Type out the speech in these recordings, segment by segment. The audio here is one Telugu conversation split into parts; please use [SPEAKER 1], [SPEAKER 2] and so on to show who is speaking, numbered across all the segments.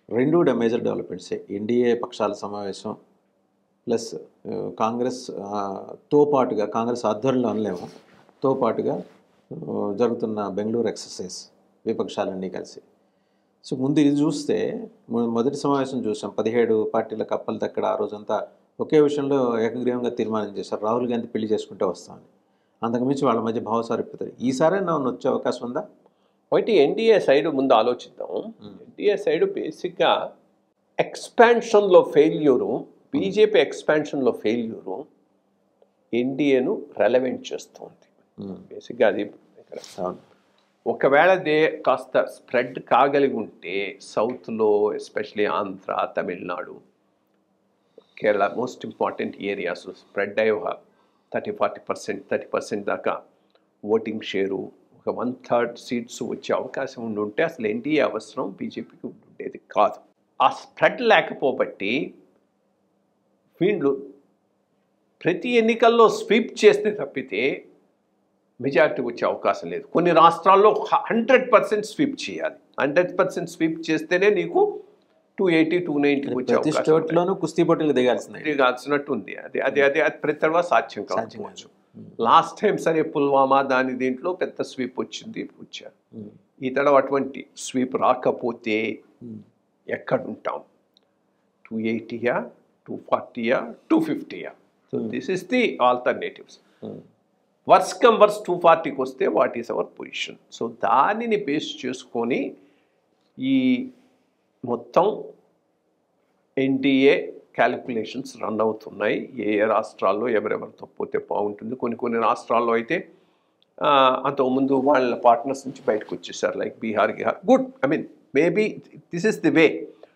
[SPEAKER 1] రెండు మేజర్ డెవలప్మెంట్సే ఎన్డీఏ పక్షాల సమావేశం ప్లస్ ఆ, కాంగ్రెస్ ఆ, తో పాటుగా కాంగ్రెస్ ఆధ్వర్యంలో అనలేము తో పాటుగా ఆ, జరుగుతున్న బెంగళూరు ఎక్సర్సైజ్ విపక్షాలన్నీ కలిసి సో ముందు ఇది చూస్తే మొ- మొదటి సమావేశం చూసాం పదిహేడు పార్టీల కప్పలు తక్కడ ఆ రోజంతా ఒకే విషయంలో ఏకగ్రీవంగా తీర్మానం చేశారు రాహుల్ గాంధీ పెళ్లి చేసుకుంటే వస్తామని అంతకుమించి వాళ్ళ మధ్య భావసారూప్యత ఈసారి నన్ను వచ్చే అవకాశం ఉందా
[SPEAKER 2] ఒకటి ఎన్డీఏ సైడ్ ముందు ఆలోచిద్దాం ఎన్డీఏ సైడ్ బేసిక్గా ఎక్స్పాన్షన్లో ఫెయిల్యూరు బీజేపీ ఎక్స్పాన్షన్లో ఫెయిల్యూరు ఎన్డీఏను రెలవెంట్ చేస్తుంది
[SPEAKER 1] ఉమ్,
[SPEAKER 2] బేసిక్గా అది ఇక్కడ
[SPEAKER 1] అవును
[SPEAKER 2] ఒకవేళ దే కాస్త స్ప్రెడ్ కాగలిగి ఉంటే సౌత్లో especially Andhra Tamil Nadu Kerala most important areas spread అయ్యి ఒక thirty forty percent thirty percent దాకా ఓటింగ్ షేరు ఒక వన్ థర్డ్ సీట్స్ వచ్చే అవకాశం ఉండి ఉంటే అసలు ఎన్డీఏ అవసరం బీజేపీకి ఉండేది కాదు ఆ స్ప్రెడ్ లేకపోబట్టి వీళ్ళు ప్రతి ఎన్నికల్లో స్వీప్ చేస్తే తప్పితే మెజారిటీ వచ్చే అవకాశం లేదు కొన్ని రాష్ట్రాల్లో హండ్రెడ్ పర్సెంట్ స్వీప్ చేయాలి హండ్రెడ్ పర్సెంట్ స్వీప్ చేస్తేనే నీకు టూ ఎయిటీ టూ నైంటీకి వచ్చే
[SPEAKER 1] ప్రతి
[SPEAKER 2] అవకాశం
[SPEAKER 1] స్టేట్లోనూ కుస్తీ పోటీలు దిగాల్సిందే
[SPEAKER 2] తిరగాల్సినట్టు ఉంది అది అది అది అది ప్రతి తర్వాత సాధ్యం
[SPEAKER 1] సాధ్యం
[SPEAKER 2] కావచ్చు లాస్ట్ టైం సరే పుల్వామా దాని దీంట్లో పెద్ద స్వీప్ వచ్చింది వచ్చారు
[SPEAKER 1] ఉమ్,
[SPEAKER 2] ఈ తడవ అటువంటి స్వీప్ రాకపోతే
[SPEAKER 1] ఉమ్,
[SPEAKER 2] ఎక్కడుంటాం టూ ఎయిటీయా టూ ఫార్టీయా టూ ఫిఫ్టీయా so this is the alternatives
[SPEAKER 1] um,
[SPEAKER 2] worse come worse two ఫార్టీకి వస్తే what is our position so దానిని బేస్ చేసుకొని ఈ మొత్తం ఎన్డీఏ క్యాలిక్యులేషన్స్ రన్ అవుతున్నాయి ఏ ఏ రాష్ట్రాల్లో ఎవరెవరితో పోతే బాగుంటుంది కొన్ని కొన్ని రాష్ట్రాల్లో అయితే ఆ, అంతకుముందు వాళ్ళ పార్ట్నర్స్ నుంచి బయటకు వచ్చేసారు లైక్ బీహార్ గిహార్ good I mean maybe this is the way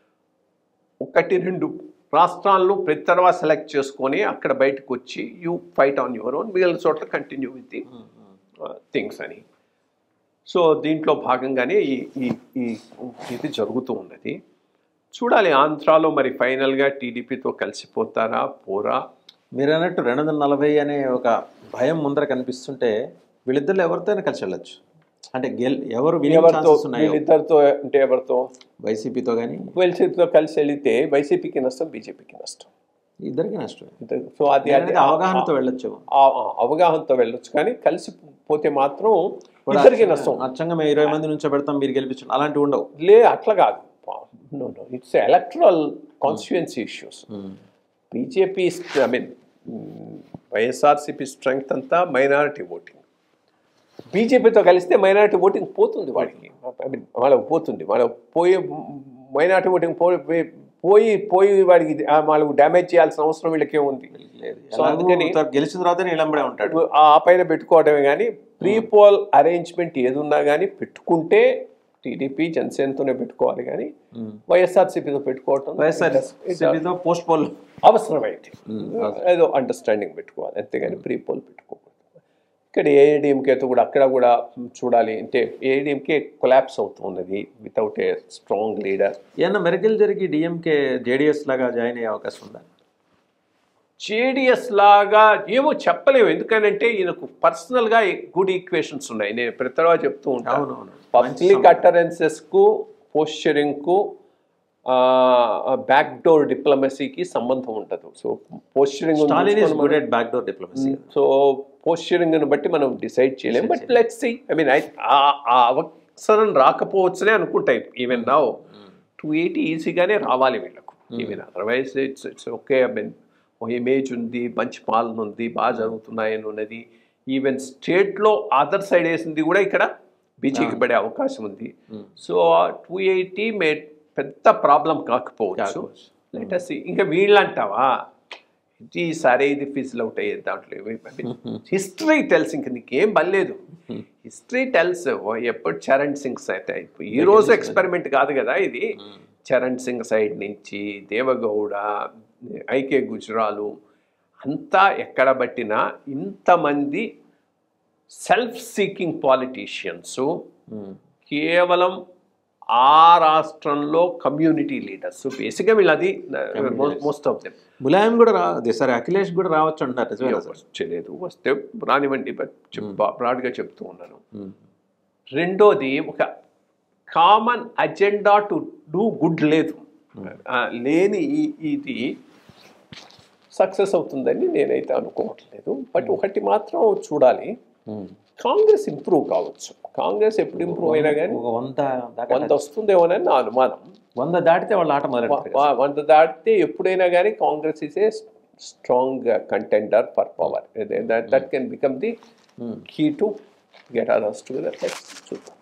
[SPEAKER 2] ఒకటి రెండు రాష్ట్రాలను ప్రతి తర్వాత సెలెక్ట్ చేసుకొని అక్కడ బయటకు వచ్చి you fight on your own మిగిలిన చోట్ల continue with the
[SPEAKER 1] um, um.
[SPEAKER 2] Things అని సో దీంట్లో భాగంగానే ఈ ఈ ఈ ఇది జరుగుతూ ఉన్నది చూడాలి ఆంధ్రాలో మరి ఫైనల్గా టీడీపీతో కలిసిపోతారా పోరా
[SPEAKER 1] మీరు అన్నట్టు రెండు వందల నలభై అనే ఒక భయం ముందర కనిపిస్తుంటే వీళ్ళిద్దరు ఎవరితోనే కలిసి వెళ్ళొచ్చు అంటే గెల్ ఎవరు వినే
[SPEAKER 2] ఎవరితో
[SPEAKER 1] ఛాన్సెస్ ఉన్నాయో
[SPEAKER 2] వీళ్ళిద్దరితో అంటే ఎవరితో
[SPEAKER 1] వైసీపీతో కానీ
[SPEAKER 2] వైసీపీతో కలిసి వెళితే వైసీపీకి నష్టం బీజేపీకి నష్టం
[SPEAKER 1] ఇద్దరికి నష్టమే
[SPEAKER 2] ఇద్దరు- సో అది అది
[SPEAKER 1] అనేది అవగాహనతో వెళ్ళొచ్చు
[SPEAKER 2] ఆ- ఆ అవగాహనతో వెళ్ళొచ్చు కానీ కలిసి పోతే మాత్రం ఇద్దరికి నష్టం
[SPEAKER 1] అచ్చంగా మేము ఇరవై మంది నుంచో పెడతాం మీరు గెలిపించండి అలాంటివి ఉండవు
[SPEAKER 2] లే అట్లా కాదు no no it's electoral constituency issues BJP I mean YSRCP strength అంతా మైనారిటీ ఓటింగ్ బీజేపీతో కలిస్తే మైనారిటీ ఓటింగ్ పోతుంది వాడికి ఐ మీన్ వాళ్ళకి పోతుంది వాళ్ళ పోయే మైనారిటీ ఓటింగ్ పోయి పోయి పోయి వాడికి ఆ వాళ్ళకు డ్యామేజ్ చేయాల్సిన అవసరం వీళ్ళకే ఉంది
[SPEAKER 1] లేదు
[SPEAKER 2] సో అందుకని-
[SPEAKER 1] ఎలాగో గెలిచిన తర్వాత నిలంబడే ఉంటాడు
[SPEAKER 2] ఆ పైన పెట్టుకోవడమే కానీ ప్రీ పోల్ అరేంజ్మెంట్ ఏదున్నా కానీ పెట్టుకుంటే టీడీపీ జనసేనతోనే పెట్టుకోవాలి కానీ వైఎస్ఆర్సీపీతో పెట్టుకోవటం
[SPEAKER 1] వైఎస్ఆర్సీపీతో పోస్ట్ పోల్
[SPEAKER 2] అవసరమైతే ఏదో అండర్స్టాండింగ్ పెట్టుకోవాలి అంతేగాని ప్రీ పోల్ పెట్టుకోకూడదు ఇక్కడ ఏఐడిఎంకేతో కూడా అక్కడ కూడా చూడాలి అంటే ఏఐడిఎంకే కొలాప్స్ అవుతున్నది వితౌట్ ఏ స్ట్రాంగ్ లీడర్
[SPEAKER 1] ఏమన్నా మెరకల్ జరిగి డిఎంకే జేడిఎస్ లాగా జాయిన్ అయ్యే అవకాశం ఉందా
[SPEAKER 2] జేడిఎస్ లాగా ఏమో చెప్పలేము ఎందుకనంటే ఈయనకు పర్సనల్గా గుడ్ ఈక్వేషన్స్ ఉన్నాయి నేను ప్రతివా చెప్తూ ఉంటాను
[SPEAKER 1] అవునవును
[SPEAKER 2] పబ్లిక్ అటరెన్సెస్కు పోస్చరింగ్కు బ్యాక్ డోర్ డిప్లొమసీకి సంబంధం ఉండదు so posturing
[SPEAKER 1] Stalin is good at back door diplomacy
[SPEAKER 2] so పోస్చరింగ్ని బట్టి మనం డిసైడ్ చేయలేం but let's see I mean ఆ అవసరం రాకపోవచ్చునే అనుకుంటాయి ఈవెన్ నా టూ ఎయిటీ ఈజీగానే రావాలి వీళ్ళకు even otherwise it's it's okay I mean ఓ ఇమేజ్ ఉంది మంచి పాలన ఉంది బాగా జరుగుతున్నాయని ఉన్నది ఈవెన్ స్టేట్లో అదర్ సైడ్ వేసింది కూడా ఇక్కడ బీజేపీ పడే అవకాశం ఉంది సో టూ ఎయిటీ మే పెద్ద ప్రాబ్లం కాకపోవచ్చు లెటస్ ఇంకా వీళ్ళంటావా ఇది సరే ఇది ఫిజిల్ అవుట్ అయ్యేది దాంట్లో హిస్టరీ టెల్స్ ఇంక నీకేం పర్లేదు హిస్టరీ టెల్స్ ఎప్పుడు చరణ్ సింగ్ సైడ్ ఈ రోజు ఎక్స్పెరిమెంట్ కాదు కదా ఇది చరణ్ సింగ్ సైడ్ నుంచి దేవగౌడ ఐకే గుజరాలు అంతా ఎక్కడ బట్టినా ఇంతమంది సెల్ఫ్ సీకింగ్ పాలిటీషియన్స్ కేవలం ఆ రాష్ట్రంలో కమ్యూనిటీ లీడర్స్ బేసిక్గా వీళ్ళు అది మోస్ట్ ఆఫ్ దెమ్
[SPEAKER 1] ములాయం కూడా రా అదే సరే అఖిలేష్ కూడా రావచ్చు అంటారు నిజమేనా సార్
[SPEAKER 2] వచ్చలేదు వస్తే రానివ్వండి బట్ చెప్ బ్రాడ్గా చెప్తూ ఉన్నాను రెండోది ఒక common agenda to do good లేదు ఆ, లేని ఈ- ఇది సక్సెస్ అవుతుందని నేనైతే అనుకోవట్లేదు బట్ ఒకటి మాత్రం చూడాలి కాంగ్రెస్ ఇంప్రూవ్ కావచ్చు కాంగ్రెస్ ఎప్పుడు ఇంప్రూవ్ అయినా కానీ
[SPEAKER 1] ఒక వంద దాకా
[SPEAKER 2] వంద వస్తుందేమోనని నా అనుమానం
[SPEAKER 1] వంద దాటితే వాళ్ళు ఆట మొదలెడతారు కదా.
[SPEAKER 2] వా- వంద దాటితే ఎప్పుడైనా కానీ Congress is a strong contender for power that can become the key to get others together చూద్దాం